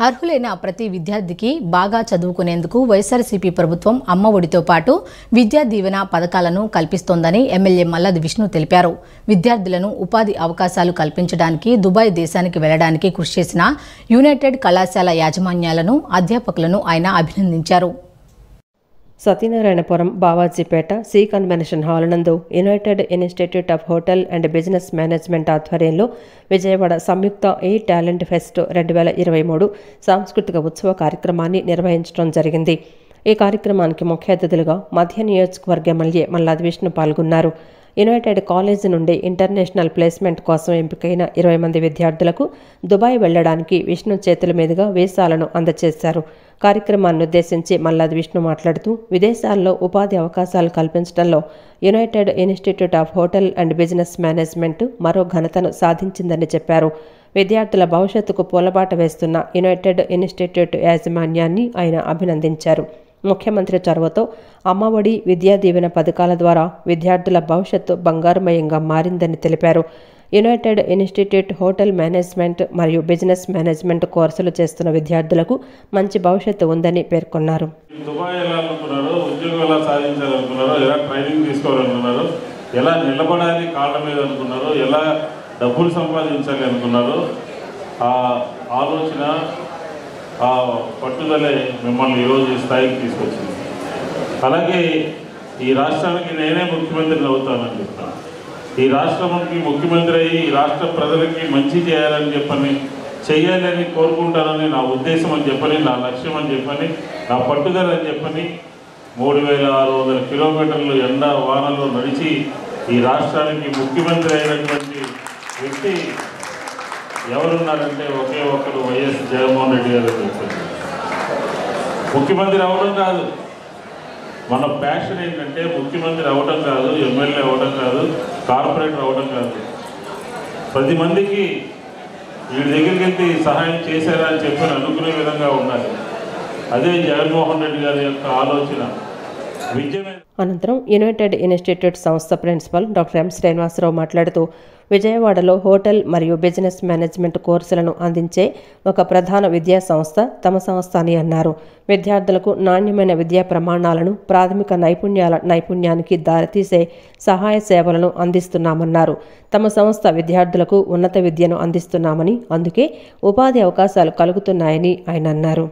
అర్హులైన ప్రతి విద్యార్థికి బాగా చదువుకునేందుకు వైఎస్ఆర్సీపీ ప్రభుత్వం అమ్మ ఒడితో పాటు విద్యా దీవెన పథకాలను కల్పిస్తోందని ఎమ్మెల్యే మల్లది విష్ణు తెలిపారు విద్యార్థులను ఉపాధి అవకాశాలు కల్పించడానికి దుబాయ్ దేశానికి వెళ్లడానికి కృషి చేసిన యునైటెడ్ కళాశాల యాజమాన్యాలను అధ్యాపకులను ఆయన అభినందించారు Satyanarayanapuram Bhavajipeta C convention hall నందు united institute of hotel and business management ఆధ్వర్యంలో విజయవాడ సంయుక్త ఏ టాలెంట్ ఫెస్ట్ రెండు వేల ఇరవై మూడు సాంస్కృతిక ఉత్సవ కార్యక్రమాన్ని నిర్వహించడం జరిగింది ఈ కార్యక్రమానికి ముఖ్య అతిథులుగా మధ్య నియోజకవర్గ ఎమ్మెల్యే మల్లాది విష్ణు పాల్గొన్నారు యునైటెడ్ కాలేజ్ నుండి ఇంటర్నేషనల్ ప్లేస్మెంట్ కోసం ఎంపికైన ఇరవై మంది విద్యార్థులకు దుబాయ్ వెళ్లడానికి విష్ణు చేతుల మీదుగా వీసాలను అందజేశారు కార్యక్రమాన్ని ఉద్దేశించి మల్లాది విష్ణు మాట్లాడుతూ విదేశాల్లో ఉపాధి అవకాశాలు కల్పించడంలో united institute of hotel and business management మరో ఘనతను సాధించిందని చెప్పారు విద్యార్థుల భవిష్యత్తుకు పూలబాట వేస్తున్న యునైటెడ్ ఇన్స్టిట్యూట్ యాజమాన్యాన్ని ఆయన అభినందించారు ముఖ్యమంత్రి చొరవతో అమ్మఒడి విద్యా దీవెన పథకాల ద్వారా విద్యార్థుల భవిష్యత్తు బంగారుమయంగా మారిందని తెలిపారు యునైటెడ్ ఇన్స్టిట్యూట్ హోటల్ మేనేజ్మెంట్ మరియు బిజినెస్ మేనేజ్మెంట్ కోర్సులు చేస్తున్న విద్యార్థులకు మంచి భవిష్యత్తు ఉందని పేర్కొన్నారు దుబాయ్ వెళ్ళాలనుకున్నారు ఉద్యోగం ఎలా సాధించాలనుకున్నారు ఎలా ట్రైనింగ్ తీసుకోవాలనుకున్నారు ఎలా నిలబడాలి కాళ్ళ మీద అనుకున్నారు ఎలా డబ్బులు సంపాదించాలి అనుకున్నారు ఆ ఆలోచన ఆ పట్టుదలే మిమ్మల్ని ఈరోజు ఈ స్థాయికి తీసుకొచ్చింది అలాగే ఈ రాష్ట్రానికి నేనే ముఖ్యమంత్రిని అవుతానని చెప్తాను ఈ రాష్ట్రానికి ముఖ్యమంత్రి అయ్యి ఈ రాష్ట్ర ప్రజలకి మంచి చేయాలని చెప్పని చేయాలని కోరుకుంటానని నా ఉద్దేశం అని చెప్పని నా లక్ష్యం అని చెప్పని నా పట్టుదల అని చెప్పని మూడు వేల ఆరు వందల కిలోమీటర్లు ఎండ వానలో నడిచి ఈ రాష్ట్రానికి ముఖ్యమంత్రి అయినటువంటి వ్యక్తి ఎవరున్నారంటే ఒకే ఒక్కరు వైఎస్ జగన్మోహన్ రెడ్డి గారు అని చెప్పారు ముఖ్యమంత్రి అవడం కాదు మన ప్యాషన్ ఏంటంటే ముఖ్యమంత్రి అవడం కాదు ఎమ్మెల్యే అవడం కాదు కార్పొరేటర్ అవడం కాదు పది మందికి వీడి దగ్గరికి వెళ్తే ఈ సహాయం చేశారా అని చెప్పని అనుకునే విధంగా ఉండాలి అదే జగన్మోహన్ రెడ్డి గారి యొక్క ఆలోచన విద్య మీద అనంతరం యునైటెడ్ ఇన్స్టిట్యూట్ సంస్థ ప్రిన్సిపల్ డాక్టర్ ఎం శ్రీనివాసరావు మాట్లాడుతూ విజయవాడలో హోటల్ మరియు బిజినెస్ మేనేజ్మెంట్ కోర్సులను అందించే ఒక ప్రధాన విద్యా సంస్థ తమ సంస్థ అని అన్నారు విద్యార్థులకు నాణ్యమైన విద్యా ప్రమాణాలను ప్రాథమిక నైపుణ్యాల నైపుణ్యానికి దారితీసే సహాయ సేవలను అందిస్తున్నామన్నారు తమ సంస్థ విద్యార్థులకు ఉన్నత విద్యను అందిస్తున్నామని అందుకే ఉపాధి అవకాశాలు కలుగుతున్నాయని ఆయన అన్నారు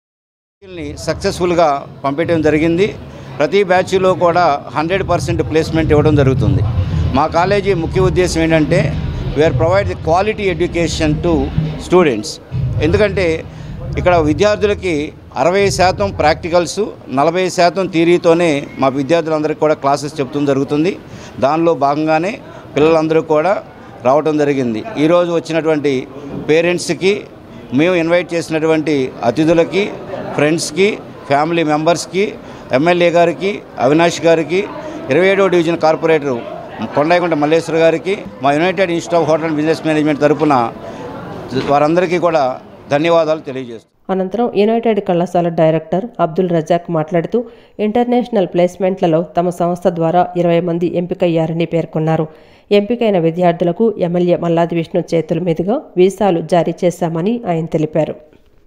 ని సక్సెస్ఫుల్గా పంపించడం జరిగింది ప్రతి బ్యాచ్లో కూడా హండ్రెడ్ పర్సెంట్ ప్లేస్మెంట్ ఇవ్వడం జరుగుతుంది మా కాలేజీ ముఖ్య ఉద్దేశం ఏంటంటే we are provide the quality education to students ఎందుకంటే ఇక్కడ విద్యార్థులకి అరవై శాతం ప్రాక్టికల్స్ నలభై శాతం థియరీతోనే మా విద్యార్థులందరికీ కూడా క్లాసెస్ చెప్తుంది జరుగుతుంది దానిలో భాగంగానే పిల్లలందరూ కూడా రావడం జరిగింది ఈరోజు వచ్చినటువంటి పేరెంట్స్కి మేము ఇన్వైట్ చేసినటువంటి అతిథులకి ఫ్రెండ్స్కి ఫ్యామిలీ మెంబర్స్కి ఎమ్మెల్యే గారికి అవినాష్ గారికి ఇరవై ఏడో డివిజన్ కార్పొరేటర్ కొండాయికుంట మల్లేశ్వర గారికి మా united institute of hotel and business management తరపున వారందరికీ కూడా ధన్యవాదాలు తెలియజేస్తున్నాను అనంతరం యునైటెడ్ కళాశాల డైరెక్టర్ అబ్దుల్ రజాక్ మాట్లాడుతూ ఇంటర్నేషనల్ ప్లేస్మెంట్లలో తమ సంస్థ ద్వారా ఇరవై మంది ఎంపికయ్యారని పేర్కొన్నారు ఎంపికైన విద్యార్థులకు ఎమ్మెల్యే మల్లాది విష్ణు చేతుల మీదుగా వీసాలు జారీ చేశామని ఆయన తెలిపారు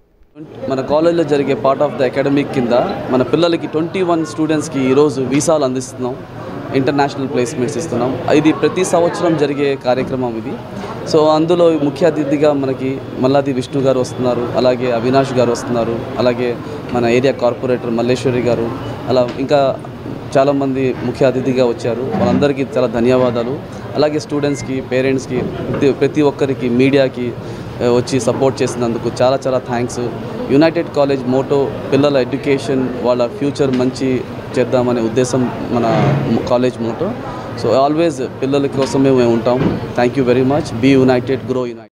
మన కాలేజ్లో జరిగే పార్ట్ ఆఫ్ ద అకాడమిక్ కింద మన పిల్లలకి ట్వంటీ వన్ స్టూడెంట్స్కి ఈరోజు వీసాలు అందిస్తున్నాం ఇంటర్నేషనల్ ప్లేస్మెంట్స్ ఇస్తున్నాం ఇది ప్రతి సంవత్సరం జరిగే కార్యక్రమం ఇది సో అందులో ముఖ్య అతిథిగా మనకి మల్లాది విష్ణు గారు వస్తున్నారు అలాగే అవినాష్ గారు వస్తున్నారు అలాగే మన ఏరియా కార్పొరేటర్ మల్లేశ్వరి గారు అలా ఇంకా చాలామంది ముఖ్య అతిథిగా వచ్చారు వాళ్ళందరికీ చాలా ధన్యవాదాలు అలాగే స్టూడెంట్స్కి పేరెంట్స్కి ప్రతి ప్రతి ఒక్కరికి మీడియాకి ఆ, వచ్చి సపోర్ట్ చేసినందుకు చాలా చాలా థ్యాంక్స్ యునైటెడ్ కాలేజ్ మోటో పిల్లల ఎడ్యుకేషన్ వాళ్ళ ఫ్యూచర్ మంచి చేద్దామనే ఉద్దేశం మన కాలేజ్ మోటో సో ఆల్వేస్ పిల్లల కోసమే మేము ఉంటాం thank you very much be united grow United